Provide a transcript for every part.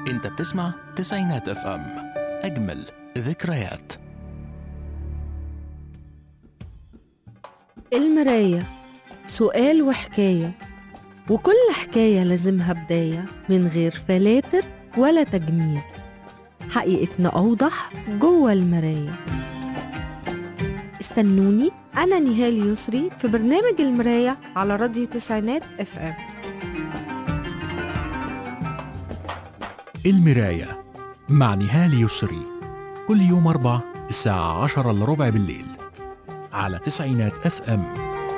انت بتسمع تسعينات اف ام اجمل ذكريات المراية سؤال وحكاية وكل حكاية لازمها بداية من غير فلاتر ولا تجميل حقيقتنا أوضح جوه المراية استنوني أنا نهال يسري في برنامج المراية على راديو تسعينات اف ام المراية مع نهال يسري كل يوم أربع الساعة عشرة إلا ربع بالليل على تسعينات اف ام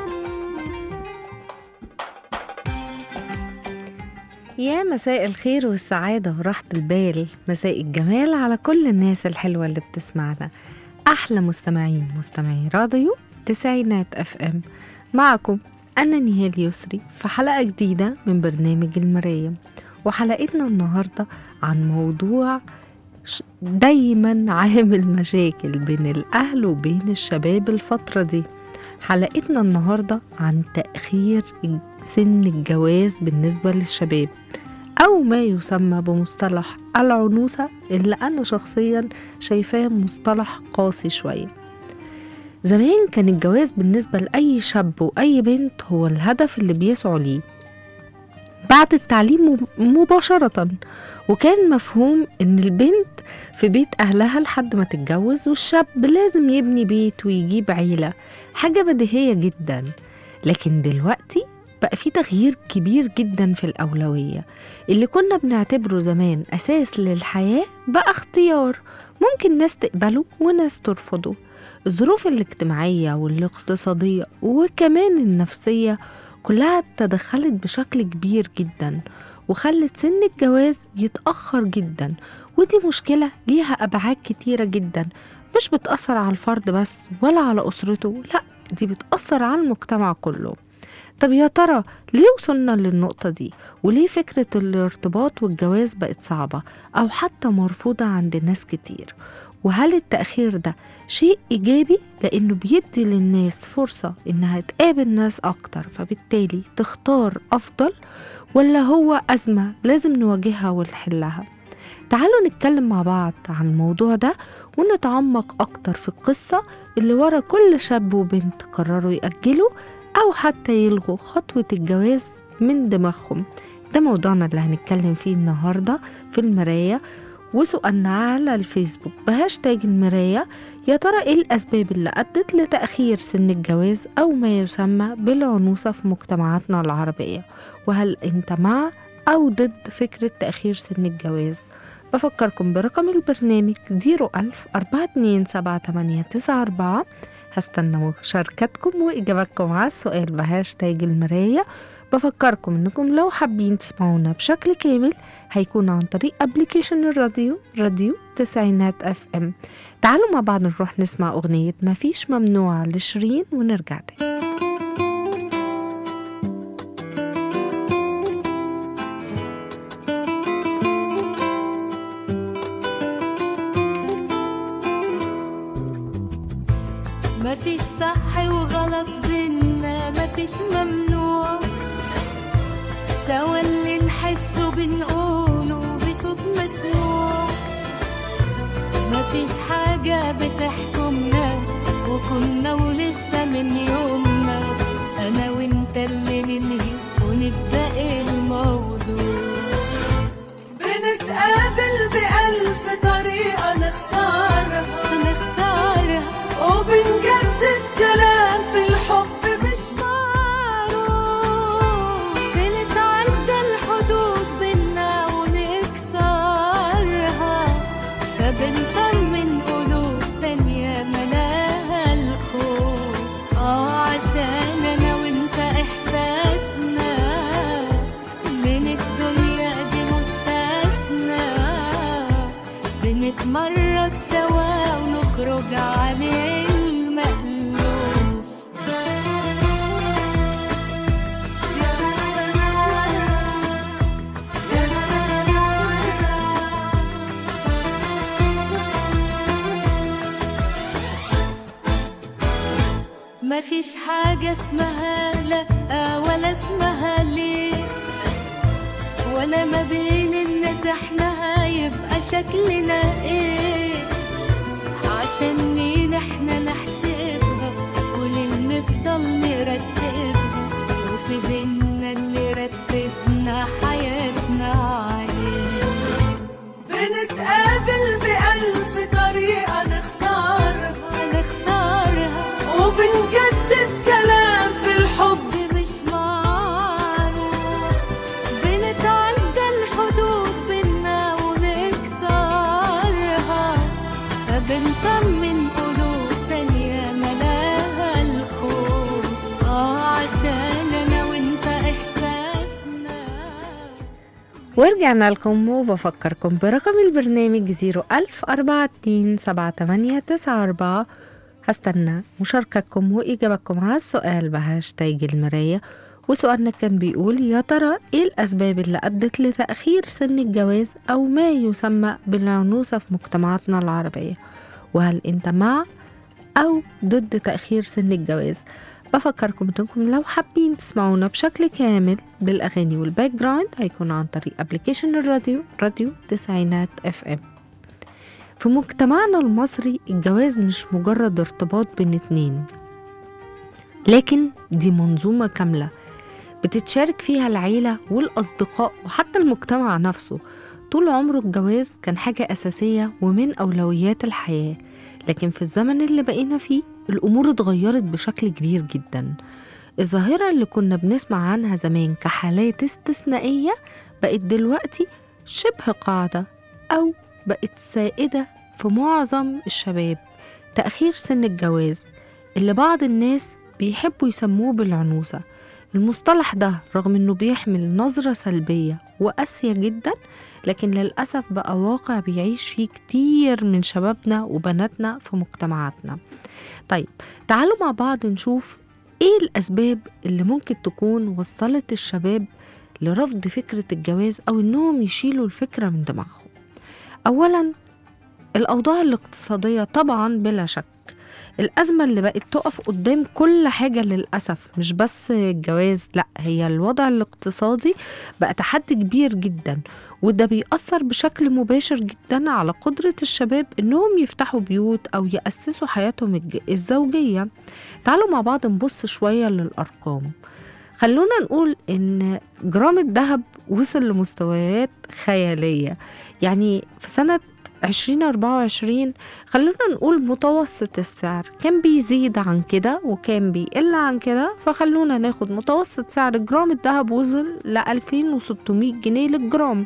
يا مساء الخير والسعادة وراحة البال مساء الجمال على كل الناس الحلوة اللي بتسمعنا أحلى مستمعين مستمعي راديو تسعينات اف ام معكم أنا نهال يسري في حلقة جديدة من برنامج المراية وحلقتنا النهاردة عن موضوع ش- دايما عامل مشاكل بين الأهل وبين الشباب الفترة دي حلقتنا النهاردة عن تأخير سن الجواز بالنسبة للشباب أو ما يسمى بمصطلح العنوسة اللي أنا شخصيا شايفاه مصطلح قاسي شوية زمان كان الجواز بالنسبة لأي شاب وأي بنت هو الهدف اللي بيسعوا ليه بعد التعليم مب- مباشرة وكان مفهوم إن البنت في بيت أهلها لحد ما تتجوز والشاب لازم يبني بيت ويجيب عيلة حاجة بديهية جدا لكن دلوقتي بقى في تغيير كبير جدا في الأولوية اللي كنا بنعتبره زمان أساس للحياة بقى اختيار ممكن ناس تقبله وناس ترفضه الظروف الاجتماعية والاقتصادية وكمان النفسية كلها تدخلت بشكل كبير جدا وخلت سن الجواز يتأخر جدا ودي مشكلة ليها أبعاد كتيرة جدا مش بتأثر على الفرد بس ولا على أسرته لا دي بتأثر على المجتمع كله طب يا ترى ليه وصلنا للنقطة دي وليه فكرة الارتباط والجواز بقت صعبة أو حتى مرفوضة عند ناس كتير وهل التأخير ده شيء إيجابي لأنه بيدي للناس فرصة إنها تقابل ناس أكتر فبالتالي تختار أفضل ولا هو أزمة لازم نواجهها ونحلها تعالوا نتكلم مع بعض عن الموضوع ده ونتعمق أكتر في القصة اللي ورا كل شاب وبنت قرروا يأجلوا أو حتى يلغوا خطوة الجواز من دماغهم ده موضوعنا اللي هنتكلم فيه النهاردة في المراية وسؤالنا على الفيسبوك بهاشتاج المراية يا ترى ايه الأسباب اللي أدت لتأخير سن الجواز أو ما يسمى بالعنوسة في مجتمعاتنا العربية وهل أنت مع أو ضد فكرة تأخير سن الجواز بفكركم برقم البرنامج 01000 427 هستنى مشاركتكم وإجاباتكم على السؤال بهاشتاج المراية بفكركم انكم لو حابين تسمعونا بشكل كامل هيكون عن طريق ابلكيشن الراديو راديو تسعينات اف ام تعالوا مع بعض نروح نسمع اغنية مفيش ممنوع لشيرين ونرجع تاني مفيش صح وغلط بينا مفيش ممنوع سوا اللي نحسه بنقوله بصوت مسموع مفيش حاجة بتحكمنا وكنا ولسه من يومنا أنا وأنت اللي ننهي ونبدأ الموضوع بنتقابل بألف طريقة نختارها هنختارها وبنجدد كلام في الحب مش معروف بنتعدى الحدود بينا ونكسرها فبنطمن قلوب تانية ملاها الخوف اه عشان انا وانت احساسنا من الدنيا دي مستثنى بنتمرد سوا ونخرج عن المألوف مفيش حاجة اسمها لأ ولا اسمها ليه ولا ما بين الناس احنا يبقى شكلنا ايه عشان مين احنا نحسبها وليه نفضل نرتبها وفي بينا اللي رتبنا حياتنا عليه بنتقابل بألف طريقة نختارها هنختارها وبنجدد كلام في الحب حب مش معروف بنتعدى الحدود بينا ونكسرها فبنطمن قلوب تانية ملاها الخوف اه عشان انا وانت احساسنا ورجعنا لكم وبفكركم برقم البرنامج 010427894 هستنى مشاركتكم وإجابتكم على السؤال بهاشتاج المراية وسؤالنا كان بيقول يا ترى إيه الأسباب اللي أدت لتأخير سن الجواز أو ما يسمى بالعنوسة في مجتمعاتنا العربية وهل أنت مع أو ضد تأخير سن الجواز بفكركم انكم لو حابين تسمعونا بشكل كامل بالاغاني والباك جراوند هيكون عن طريق ابلكيشن الراديو راديو تسعينات اف ام في مجتمعنا المصري الجواز مش مجرد ارتباط بين اتنين لكن دي منظومة كاملة بتتشارك فيها العيلة والأصدقاء وحتى المجتمع نفسه طول عمره الجواز كان حاجة أساسية ومن أولويات الحياة لكن في الزمن اللي بقينا فيه الأمور اتغيرت بشكل كبير جدا الظاهرة اللي كنا بنسمع عنها زمان كحالات استثنائية بقت دلوقتي شبه قاعدة أو بقت سائدة في معظم الشباب تأخير سن الجواز اللي بعض الناس بيحبوا يسموه بالعنوسة المصطلح ده رغم انه بيحمل نظرة سلبية وقاسية جدا لكن للأسف بقى واقع بيعيش فيه كتير من شبابنا وبناتنا في مجتمعاتنا طيب تعالوا مع بعض نشوف ايه الأسباب اللي ممكن تكون وصلت الشباب لرفض فكرة الجواز أو إنهم يشيلوا الفكرة من دماغهم أولا الأوضاع الاقتصادية طبعا بلا شك الأزمة اللي بقت تقف قدام كل حاجة للأسف مش بس الجواز لا هي الوضع الاقتصادي بقى تحدي كبير جدا وده بيأثر بشكل مباشر جدا على قدرة الشباب إنهم يفتحوا بيوت أو يأسسوا حياتهم الج- الزوجية تعالوا مع بعض نبص شوية للأرقام خلونا نقول إن جرام الذهب وصل لمستويات خيالية يعني في سنة 2024 خلونا نقول متوسط السعر كان بيزيد عن كده وكان بيقل عن كده فخلونا ناخد متوسط سعر جرام الذهب وصل ل 2600 جنيه للجرام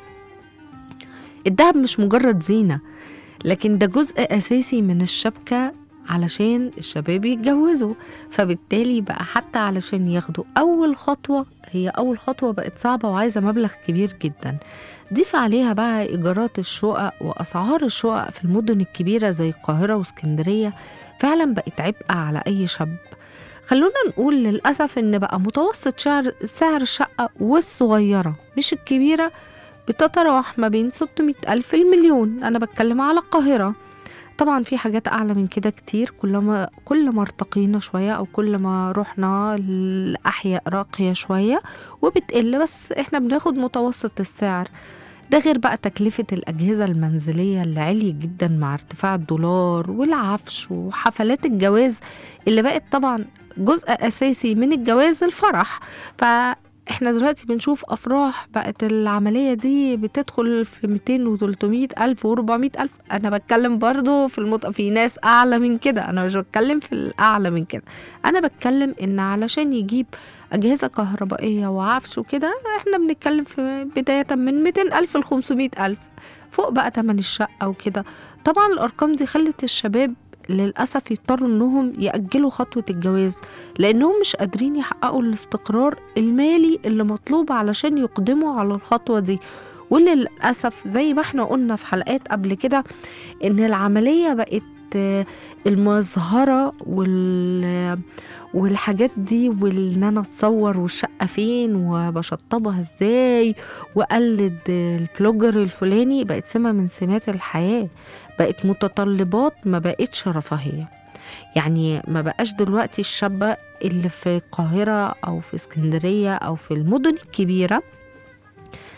الذهب مش مجرد زينة لكن ده جزء أساسي من الشبكة علشان الشباب يتجوزوا فبالتالي بقى حتى علشان ياخدوا أول خطوة هي أول خطوة بقت صعبة وعايزة مبلغ كبير جدا ضيف عليها بقى إيجارات الشقق وأسعار الشقق في المدن الكبيرة زي القاهرة واسكندرية فعلا بقت عبء على أي شاب خلونا نقول للأسف إن بقى متوسط سعر سعر الشقة والصغيرة مش الكبيرة بتتراوح ما بين 600 ألف المليون أنا بتكلم على القاهرة طبعا في حاجات أعلى من كده كتير كل ما كل ما ارتقينا شوية أو كل ما رحنا لأحياء راقية شوية وبتقل بس احنا بناخد متوسط السعر ده غير بقى تكلفة الأجهزة المنزلية اللي عليت جدا مع ارتفاع الدولار والعفش وحفلات الجواز اللي بقت طبعا جزء أساسي من الجواز الفرح فإحنا دلوقتي بنشوف أفراح بقت العملية دي بتدخل في 200 و 300 ألف و 400 ألف أنا بتكلم برضو في المط... في ناس أعلى من كده أنا مش بتكلم في الأعلى من كده أنا بتكلم إن علشان يجيب أجهزة كهربائية وعفش وكده إحنا بنتكلم في بداية من 200 ألف ل 500 ألف فوق بقى تمن الشقة وكده طبعا الأرقام دي خلت الشباب للأسف يضطروا إنهم يأجلوا خطوة الجواز لأنهم مش قادرين يحققوا الاستقرار المالي اللي مطلوب علشان يقدموا على الخطوة دي واللي للأسف زي ما احنا قلنا في حلقات قبل كده إن العملية بقت آه، المظهرة وال والحاجات دي وان انا اتصور والشقه فين وبشطبها ازاي واقلد البلوجر الفلاني بقت سمه من سمات الحياه بقت متطلبات ما بقتش رفاهيه يعني ما بقاش دلوقتي الشابه اللي في القاهره او في اسكندريه او في المدن الكبيره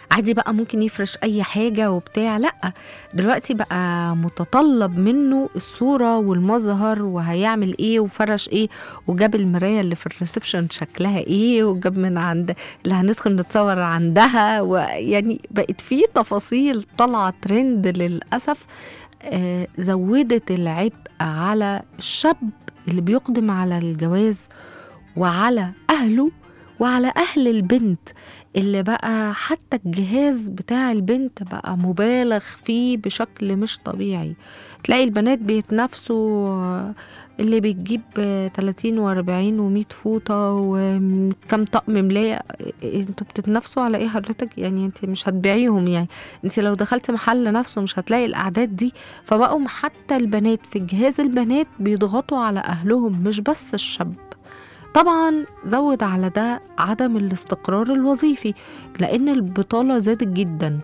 عادي بقى ممكن يفرش اي حاجه وبتاع لا دلوقتي بقى متطلب منه الصوره والمظهر وهيعمل ايه وفرش ايه وجاب المرايه اللي في الريسبشن شكلها ايه وجاب من عند اللي هندخل نتصور عندها ويعني بقت في تفاصيل طالعه ترند للاسف آه، زودت العبء على الشاب اللي بيقدم على الجواز وعلى اهله وعلى اهل البنت اللي بقى حتى الجهاز بتاع البنت بقى مبالغ فيه بشكل مش طبيعي تلاقي البنات بيتنافسوا آه، اللي بتجيب آه، 30 و40 و100 فوطة وكم طقم ملاية انتوا بتتنافسوا على ايه حضرتك يعني انت مش هتبيعيهم يعني انت لو دخلت محل نفسه مش هتلاقي الاعداد دي فبقوا حتى البنات في جهاز البنات بيضغطوا على اهلهم مش بس الشاب طبعا زود على ده عدم الاستقرار الوظيفي لان البطاله زادت جدا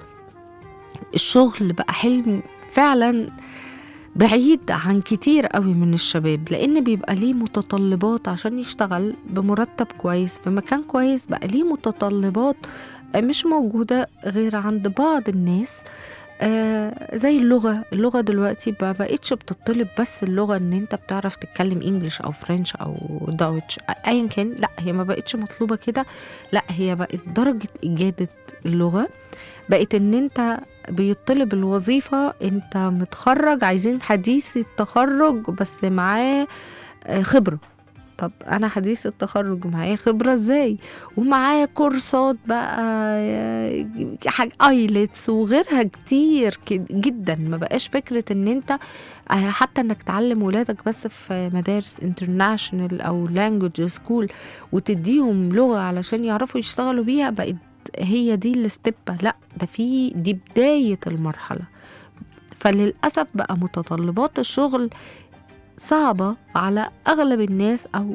الشغل بقى حلم فعلا بعيد عن كتير قوي من الشباب لان بيبقى ليه متطلبات عشان يشتغل بمرتب كويس في مكان كويس بقى ليه متطلبات مش موجودة غير عند بعض الناس آه زي اللغة اللغة دلوقتي ما بقتش بتطلب بس اللغة ان انت بتعرف تتكلم انجليش او فرنش او دوتش ايا كان لا هي ما بقتش مطلوبة كده لا هي بقت درجة اجادة اللغة بقت ان انت بيطلب الوظيفة انت متخرج عايزين حديث التخرج بس معاه آه، خبرة طب انا حديث التخرج معايا خبرة ازاي ومعايا كورسات بقى آه، حاجة ايلتس وغيرها كتير كد- جدا ما بقاش فكرة ان انت آه، حتى انك تعلم ولادك بس في مدارس انترناشونال او لانجوج سكول وتديهم لغة علشان يعرفوا يشتغلوا بيها بقت هي دي الستبة لا ده في دي بداية المرحلة فللأسف بقى متطلبات الشغل صعبة على أغلب الناس أو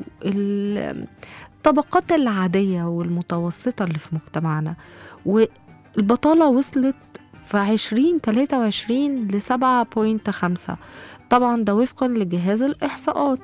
الطبقات العادية والمتوسطة اللي في مجتمعنا والبطالة وصلت في عشرين تلاتة وعشرين لسبعة بوينت خمسة طبعا ده وفقا لجهاز الإحصاءات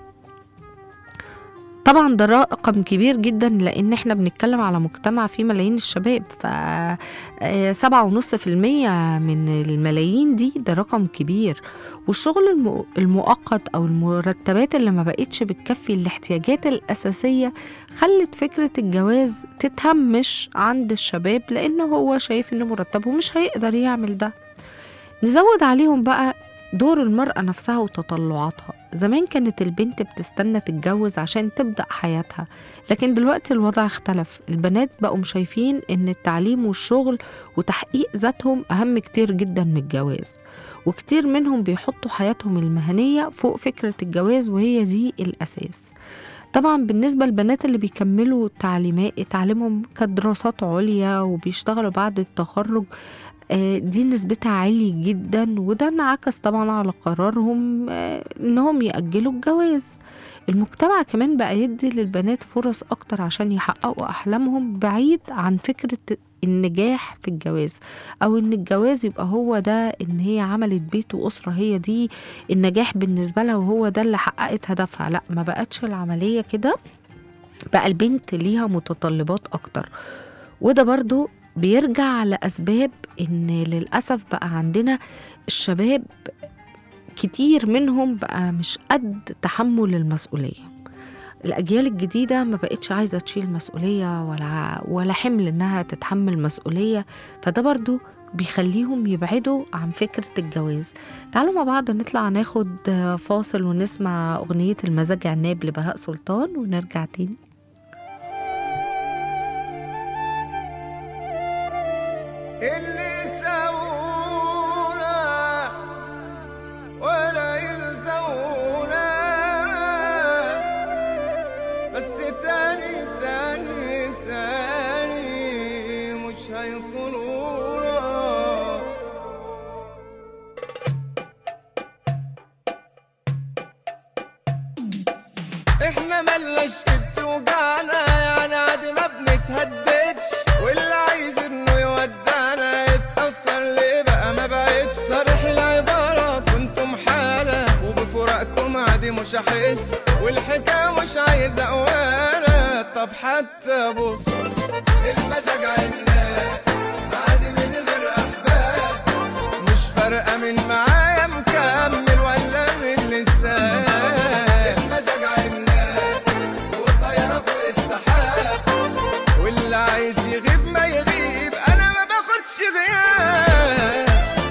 طبعا ده رقم كبير جدا لان احنا بنتكلم على مجتمع فيه ملايين الشباب ف آه، سبعة ونص في المية من الملايين دي ده رقم كبير والشغل الم- المؤقت او المرتبات اللي ما بقتش بتكفي الاحتياجات الاساسية خلت فكرة الجواز تتهمش عند الشباب لان هو شايف ان مرتبه مش هيقدر يعمل ده نزود عليهم بقى دور المرأة نفسها وتطلعاتها زمان كانت البنت بتستنى تتجوز عشان تبدأ حياتها لكن دلوقتي الوضع اختلف البنات بقوا شايفين ان التعليم والشغل وتحقيق ذاتهم أهم كتير جدا من الجواز وكتير منهم بيحطوا حياتهم المهنية فوق فكرة الجواز وهي دي الأساس طبعا بالنسبة للبنات اللي بيكملوا تعليمات تعليمهم كدراسات عليا وبيشتغلوا بعد التخرج آه، دي نسبتها عالي جدا وده انعكس طبعا على قرارهم آه، انهم يأجلوا الجواز المجتمع كمان بقى يدي للبنات فرص اكتر عشان يحققوا احلامهم بعيد عن فكرة النجاح في الجواز او ان الجواز يبقى هو ده ان هي عملت بيت واسرة هي دي النجاح بالنسبة لها وهو ده اللي حققت هدفها لا ما بقتش العملية كده بقى البنت ليها متطلبات اكتر وده برضو بيرجع لأسباب إن للأسف بقى عندنا الشباب كتير منهم بقى مش قد تحمل المسؤولية الأجيال الجديدة ما بقتش عايزة تشيل مسؤولية ولا ولا حمل إنها تتحمل مسؤولية فده برضو بيخليهم يبعدوا عن فكرة الجواز تعالوا مع بعض نطلع ناخد فاصل ونسمع أغنية المزاج عناب لبهاء سلطان ونرجع تاني اللي يسوونا ولا يلزونا بس تاني تاني تاني مش هيطولونا احنا ملناش قد وجعنا يعني عادي ما بنتهددش واللي عايز انه يودعنا يتأخر ليه بقى ما بقتش صريح العبارة كنتم حالة وبفراقكم عادي مش هحس والحكاية مش عايزة قوالة طب حتى بص المزاج عنا عادي غياب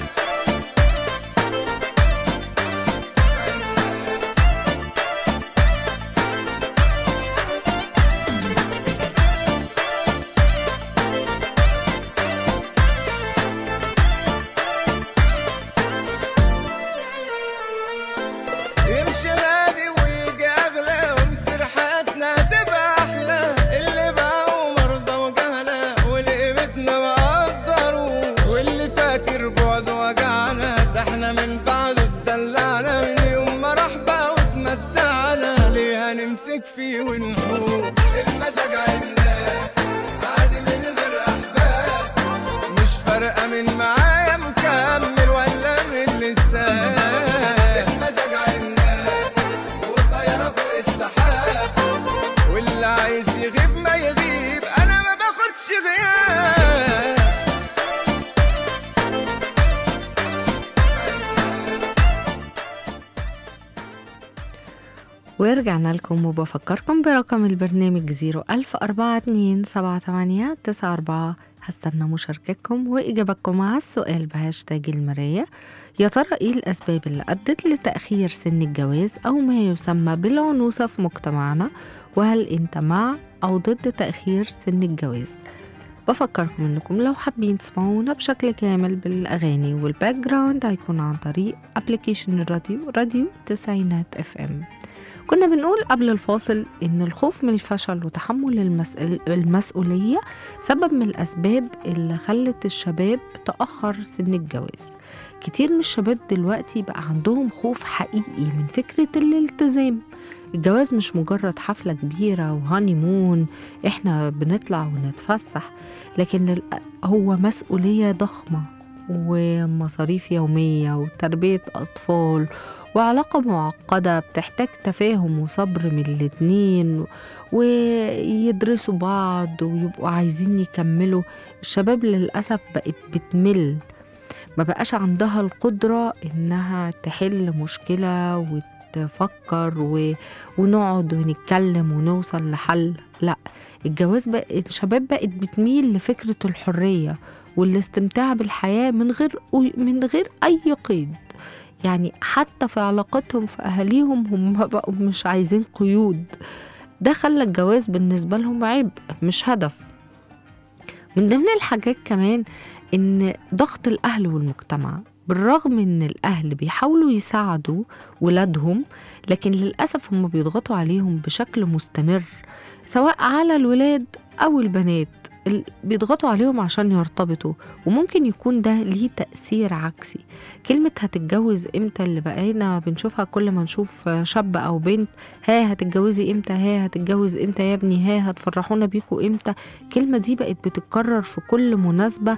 يمشي غالي ويجي اغلى ومصير حياتنا تبقى احلى اللي باعوا مرضى وجهلة واللي قيمتنا ما قدروا واللي فاكر بعده وجعنا ده احنا من بعده اتدلعنا من يوم ما راح بقى واتمتعنا ليه هنمسك فيه ونحوق المزاج عنا عادي من غير احباب مش فارقة من معايا مكمل ولا من لسان المزاج عنا وطيارة فوق السحاب واللي عايز يغيب ما يغيب انا ما باخدش غياب ورجعنا لكم وبفكركم برقم البرنامج 01042 هستنى مشاركتكم وإجابتكم على السؤال بهاشتاج المراية يا ترى إيه الأسباب اللي أدت لتأخير سن الجواز أو ما يسمى بالعنوسة في مجتمعنا وهل أنت مع أو ضد تأخير سن الجواز بفكركم انكم لو حابين تسمعونا بشكل كامل بالاغاني والباك جراوند هيكون عن طريق ابلكيشن الراديو راديو تسعينات اف ام كنا بنقول قبل الفاصل ان الخوف من الفشل وتحمل المس... المسؤوليه سبب من الاسباب اللي خلت الشباب تاخر سن الجواز كتير من الشباب دلوقتي بقى عندهم خوف حقيقي من فكره الالتزام الجواز مش مجرد حفلة كبيرة وهاني مون احنا بنطلع ونتفسح لكن ال- هو مسؤولية ضخمة ومصاريف يومية وتربية أطفال وعلاقة معقدة بتحتاج تفاهم وصبر من الاتنين ويدرسوا بعض ويبقوا عايزين يكملوا الشباب للأسف بقت بتمل ما بقاش عندها القدرة إنها تحل مشكلة وتفكر و... ونقعد ونتكلم ونوصل لحل لا الجواز بقى الشباب بقت بتميل لفكرة الحرية والاستمتاع بالحياة من غير من غير أي قيد يعني حتى في علاقتهم في أهاليهم هم بقوا مش عايزين قيود ده خلى الجواز بالنسبة لهم عبء مش هدف من ضمن الحاجات كمان إن ضغط الأهل والمجتمع بالرغم إن الأهل بيحاولوا يساعدوا ولادهم لكن للأسف هم بيضغطوا عليهم بشكل مستمر سواء على الولاد أو البنات ال- بيضغطوا عليهم عشان يرتبطوا وممكن يكون ده ليه تأثير عكسي كلمة هتتجوز امتى اللي بقينا بنشوفها كل ما نشوف شاب أو بنت ها هتتجوزي امتى ها هتتجوز امتى يا ابني ها هتفرحونا بيكوا امتى الكلمة دي بقت بتتكرر في كل مناسبة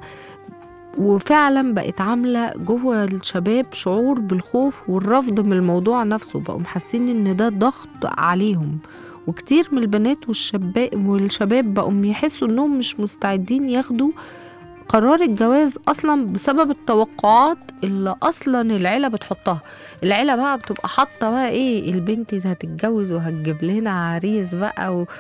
وفعلا بقت عاملة جوه الشباب شعور بالخوف والرفض من الموضوع نفسه بقوا حاسين ان ده ضغط عليهم وكتير من البنات والشباب والشباب بقوا يحسوا انهم مش مستعدين ياخدوا قرار الجواز اصلا بسبب التوقعات اللي اصلا العيله بتحطها العيله بقى بتبقى حاطه بقى ايه البنت دي هتتجوز وهتجيب لنا عريس بقى و...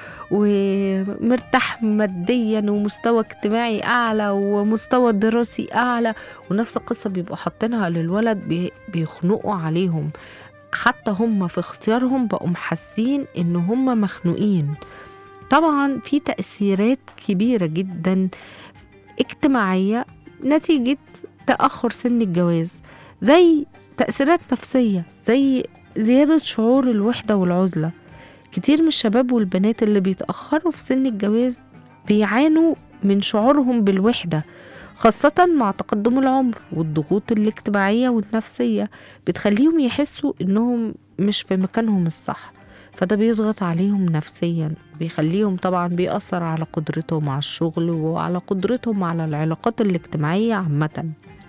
ومرتاح ماديا ومستوى اجتماعي اعلى ومستوى دراسي اعلى ونفس القصه بيبقوا حاطينها للولد بي... بيخنقوا عليهم حتى هم في اختيارهم بقوا حاسين ان هم مخنوقين طبعا في تأثيرات كبيرة جدا اجتماعية نتيجة تأخر سن الجواز زي تأثيرات نفسية زي زيادة شعور الوحدة والعزلة كتير من الشباب والبنات اللي بيتأخروا في سن الجواز بيعانوا من شعورهم بالوحدة خاصة مع تقدم العمر والضغوط الاجتماعية والنفسية بتخليهم يحسوا إنهم مش في مكانهم الصح فده بيضغط عليهم نفسيا بيخليهم طبعا بيأثر على قدرتهم على الشغل وعلى قدرتهم على العلاقات الاجتماعية عامة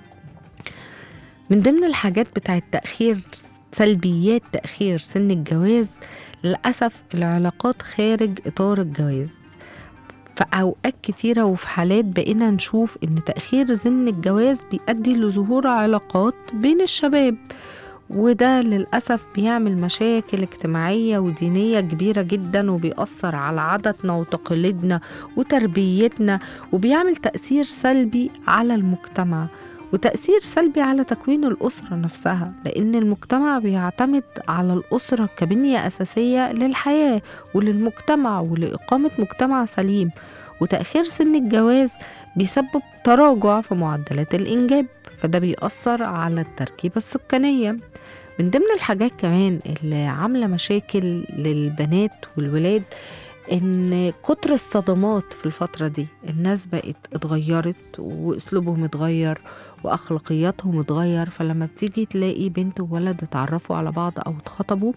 من ضمن الحاجات بتاعت تأخير سلبيات تأخير سن الجواز للأسف العلاقات خارج إطار الجواز في أوقات كتيرة وفي حالات بقينا نشوف إن تأخير سن الجواز بيؤدي لظهور علاقات بين الشباب وده للأسف بيعمل مشاكل اجتماعية ودينية كبيرة جدا وبيأثر على عاداتنا وتقاليدنا وتربيتنا وبيعمل تأثير سلبي على المجتمع وتأثير سلبي على تكوين الأسرة نفسها لأن المجتمع بيعتمد على الأسرة كبنية أساسية للحياة وللمجتمع ولإقامة مجتمع سليم وتأخير سن الجواز بيسبب تراجع في معدلات الإنجاب فده بيأثر على التركيبة السكانية من ضمن الحاجات كمان اللي عاملة مشاكل للبنات والولاد ان كتر الصدمات في الفترة دي الناس بقت اتغيرت واسلوبهم اتغير واخلاقياتهم اتغير فلما بتيجي تلاقي بنت وولد اتعرفوا على بعض او اتخطبوا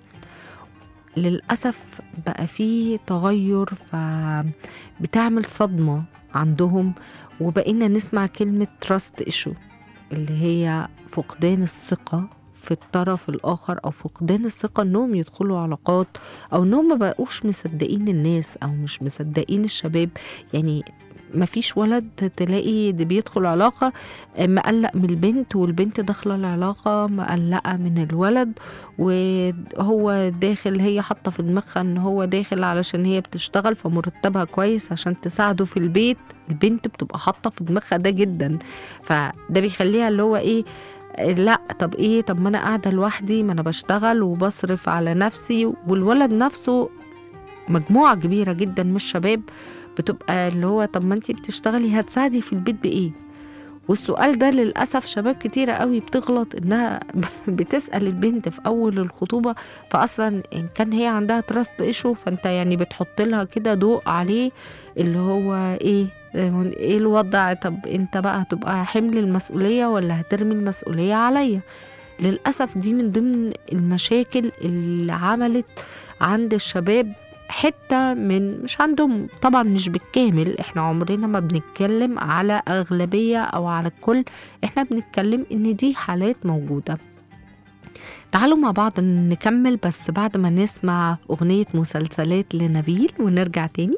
للأسف بقى فيه تغير فبتعمل صدمة عندهم وبقينا نسمع كلمة trust issue اللي هي فقدان الثقة في الطرف الآخر أو فقدان الثقة إنهم يدخلوا علاقات أو إنهم ما بقوش مصدقين الناس أو مش مصدقين الشباب يعني ما فيش ولد تلاقي ده بيدخل علاقة مقلق من البنت والبنت داخلة العلاقة مقلقة من الولد وهو داخل هي حاطة في دماغها ان هو داخل علشان هي بتشتغل فمرتبها كويس عشان تساعده في البيت البنت بتبقى حاطة في دماغها ده جدا فده بيخليها اللي هو ايه لا طب ايه طب ما انا قاعده لوحدي ما انا بشتغل وبصرف على نفسي والولد نفسه مجموعه كبيره جدا من الشباب بتبقى اللي هو طب ما انتي بتشتغلي هتساعدي في البيت بايه والسؤال ده للأسف شباب كتيرة قوي بتغلط إنها بتسأل البنت في أول الخطوبة فأصلا إن كان هي عندها تراست إيشو فأنت يعني بتحط لها كده ضوء عليه اللي هو إيه ايه الوضع طب انت بقى هتبقى حمل المسؤولية ولا هترمي المسؤولية عليا للأسف دي من ضمن المشاكل اللي عملت عند الشباب حتة من مش عندهم طبعا مش بالكامل احنا عمرنا ما بنتكلم على أغلبية أو على الكل احنا بنتكلم ان دي حالات موجودة تعالوا مع بعض نكمل بس بعد ما نسمع أغنية مسلسلات لنبيل ونرجع تاني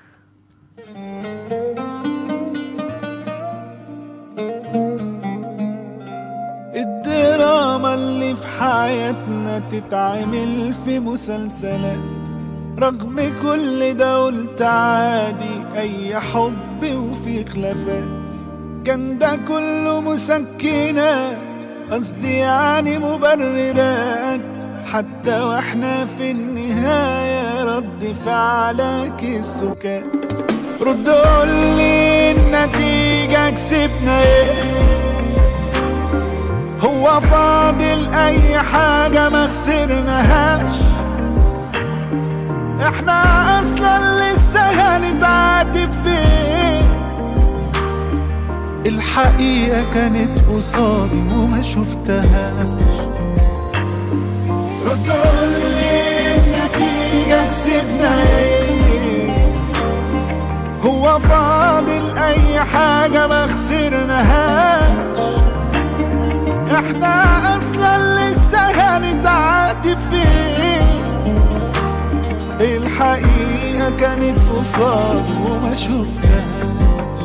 الدراما اللي في حياتنا تتعمل في مسلسلات رغم كل ده قلت عادي اي حب وفي خلافات كان ده كله مسكنات قصدي يعني مبررات حتى واحنا في النهاية رد فعلك السكات رد قولي النتيجة كسبنا ايه هو فاضل اي حاجة ما خسرناهاش احنا اصلا لسه هنتعاتب فين الحقيقة كانت قصادي وما شفتهاش رد قولي النتيجة كسبنا ايه هو فاضل اي حاجة ما خسرناهاش احنا اصلا لسه هنتعاتب فين الحقيقة كانت قصاد وما شفتهاش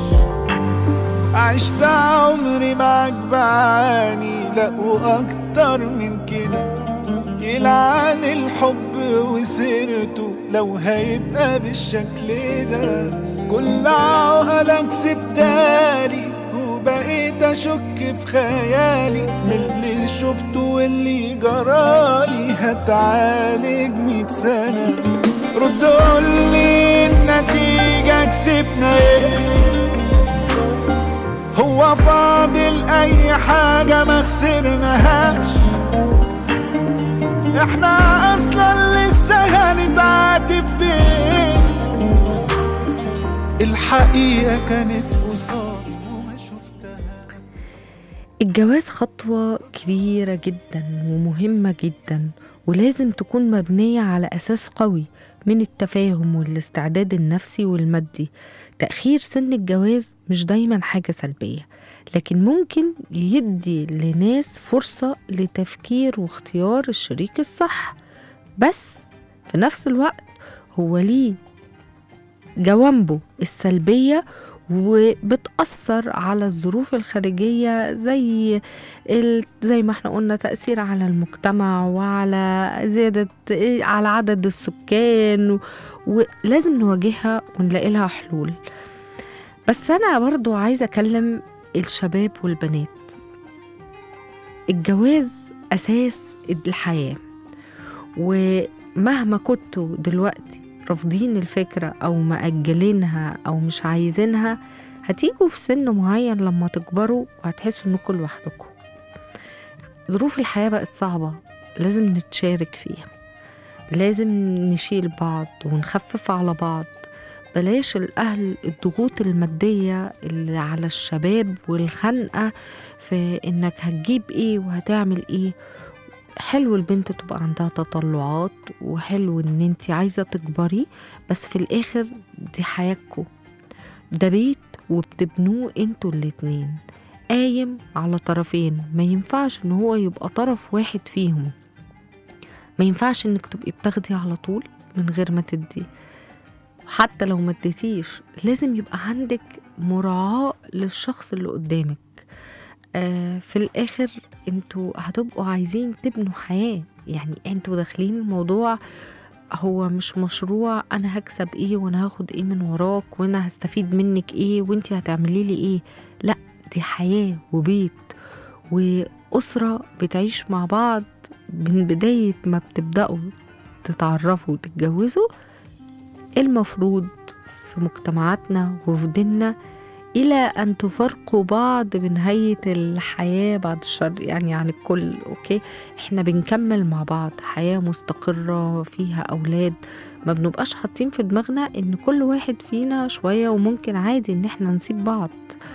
عشت عمري معاك بعاني لا واكتر من كده يلعن الحب وسيرته لو هيبقى بالشكل ده كل عقلك سبتالي وبقيت اشك في خيالي من اللي شفته واللي جرالي هتعالج مية سنة رد قولي النتيجة كسبنا ايه هو فاضل اي حاجة ما خسرناهاش احنا اصلا لسه هنتعاتب فين الحقيقة كانت قصادي وما شفتها الجواز خطوة كبيرة جدا ومهمة جدا ولازم تكون مبنية على أساس قوي من التفاهم والاستعداد النفسي والمادي تأخير سن الجواز مش دايما حاجة سلبية لكن ممكن يدي لناس فرصة لتفكير واختيار الشريك الصح بس في نفس الوقت هو ليه جوانبه السلبية وبتأثر على الظروف الخارجية زي ال- زي ما احنا قلنا تأثير على المجتمع وعلى زيادة على عدد السكان و- ولازم نواجهها ونلاقي لها حلول بس أنا برضو عايزة أكلم الشباب والبنات الجواز أساس الحياة ومهما كنتوا دلوقتي رافضين الفكرة أو مأجلينها أو مش عايزينها هتيجوا في سن معين لما تكبروا وهتحسوا إنكم لوحدكم ظروف الحياة بقت صعبة لازم نتشارك فيها لازم نشيل بعض ونخفف على بعض بلاش الأهل الضغوط المادية اللي على الشباب والخنقة في إنك هتجيب إيه وهتعمل إيه حلو البنت تبقى عندها تطلعات وحلو ان انت عايزة تكبري بس في الاخر دي حياتكم ده بيت وبتبنوه انتوا الاتنين قايم على طرفين ما ينفعش ان هو يبقى طرف واحد فيهم ما ينفعش انك تبقي بتاخدي على طول من غير ما تدي وحتى لو ما اديتيش لازم يبقى عندك مراعاة للشخص اللي قدامك آه في الاخر انتوا هتبقوا عايزين تبنوا حياة يعني انتوا داخلين الموضوع هو مش مشروع انا هكسب ايه وانا هاخد ايه من وراك وانا هستفيد منك ايه وانتي هتعملي لي ايه لا دي حياة وبيت وأسرة بتعيش مع بعض من بداية ما بتبدأوا تتعرفوا وتتجوزوا المفروض في مجتمعاتنا وفي ديننا إلى أن تفارقوا بعض بنهاية الحياة بعد الشر يعني عن الكل أوكي إحنا بنكمل مع بعض حياة مستقرة فيها أولاد ما بنبقاش حاطين في دماغنا إن كل واحد فينا شوية وممكن عادي إن إحنا نسيب بعض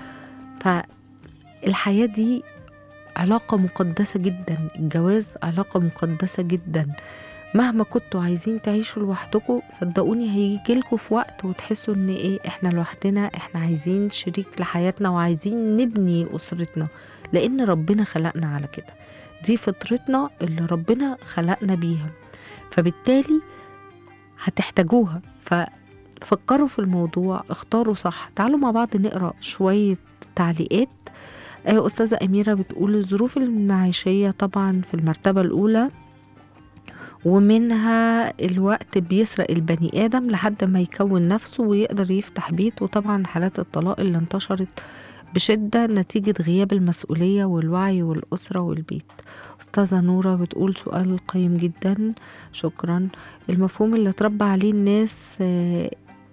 فالحياة دي علاقة مقدسة جدا الجواز علاقة مقدسة جدا مهما كنتوا عايزين تعيشوا لوحدكم صدقوني هيجيلكوا في وقت وتحسوا ان ايه احنا لوحدنا احنا عايزين شريك لحياتنا وعايزين نبني اسرتنا لان ربنا خلقنا على كده دي فطرتنا اللي ربنا خلقنا بيها فبالتالي هتحتاجوها ففكروا في الموضوع اختاروا صح تعالوا مع بعض نقرا شويه تعليقات آه، أستاذة أميرة بتقول الظروف المعيشية طبعا في المرتبة الأولى ومنها الوقت بيسرق البني آدم لحد ما يكون نفسه ويقدر يفتح بيت وطبعا حالات الطلاق اللي انتشرت بشدة نتيجة غياب المسؤولية والوعي والأسرة والبيت أستاذة نورة بتقول سؤال قيم جدا شكرا المفهوم اللي اتربى عليه الناس آه،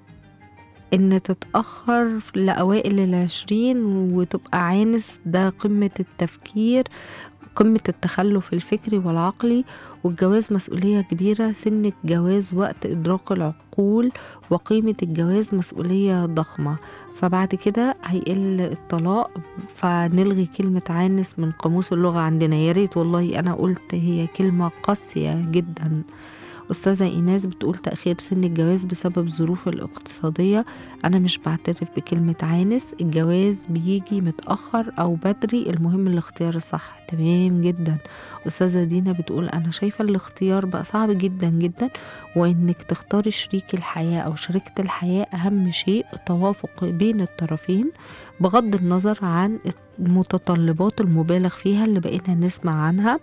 إن تتأخر لأوائل العشرين وتبقى عانس ده قمة التفكير قمة التخلف الفكري والعقلي والجواز مسؤولية كبيرة سن الجواز وقت إدراك العقول وقيمة الجواز مسؤولية ضخمة فبعد كده هيقل الطلاق فنلغي كلمة عانس من قاموس اللغة عندنا يا ريت والله أنا قلت هي كلمة قاسية جدا أستاذة إيناس بتقول تأخير سن الجواز بسبب الظروف الاقتصادية أنا مش بعترف بكلمة عانس الجواز بيجي متأخر أو بدري المهم الاختيار الصح تمام جدا أستاذة دينا بتقول أنا شايفة الاختيار بقى صعب جدا جدا وإنك تختاري شريك الحياة أو شريكة الحياة أهم شيء التوافق بين الطرفين بغض النظر عن المتطلبات المبالغ فيها اللي بقينا نسمع عنها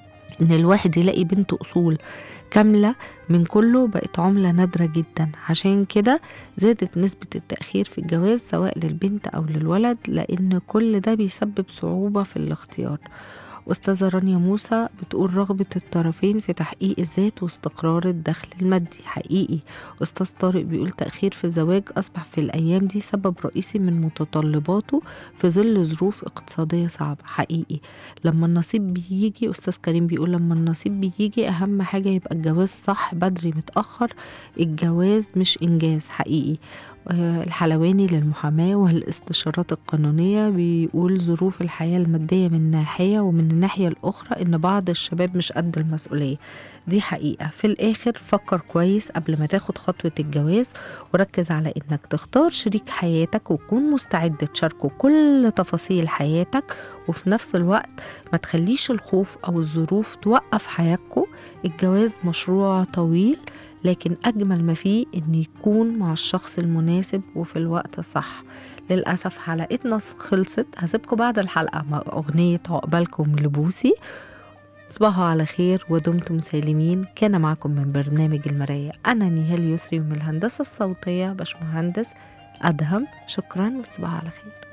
إن الواحد يلاقي بنت أصول كاملة من كله بقت عملة نادرة جدا عشان كده زادت نسبة التأخير في الجواز سواء للبنت أو للولد لأن كل ده بيسبب صعوبة في الاختيار أستاذة رانيا موسى بتقول رغبة الطرفين في تحقيق الذات واستقرار الدخل المادي حقيقي أستاذ طارق بيقول تأخير في الزواج أصبح في الأيام دي سبب رئيسي من متطلباته في ظل ظروف اقتصادية صعبة حقيقي لما النصيب بيجي أستاذ كريم بيقول لما النصيب بيجي أهم حاجة يبقى الجواز صح بدري متأخر الجواز مش إنجاز حقيقي آه، الحلواني للمحاماة والاستشارات القانونية بيقول ظروف الحياة المادية من ناحية ومن الناحية الأخرى إن بعض الشباب مش قد المسؤولية دي حقيقة في الآخر فكر كويس قبل ما تاخد خطوة الجواز وركز على إنك تختار شريك حياتك وكون مستعد تشاركه كل تفاصيل حياتك وفي نفس الوقت ما تخليش الخوف أو الظروف توقف حياتكم الجواز مشروع طويل لكن أجمل ما فيه إن يكون مع الشخص المناسب وفي الوقت الصح للأسف حلقتنا خلصت هسيبكم بعد الحلقة مع أغنية عقبالكم لبوسي تصبحوا على خير ودمتم سالمين كان معكم من برنامج المراية أنا نهال يسري ومن الهندسة الصوتية باشمهندس أدهم شكرا وتصبحوا على خير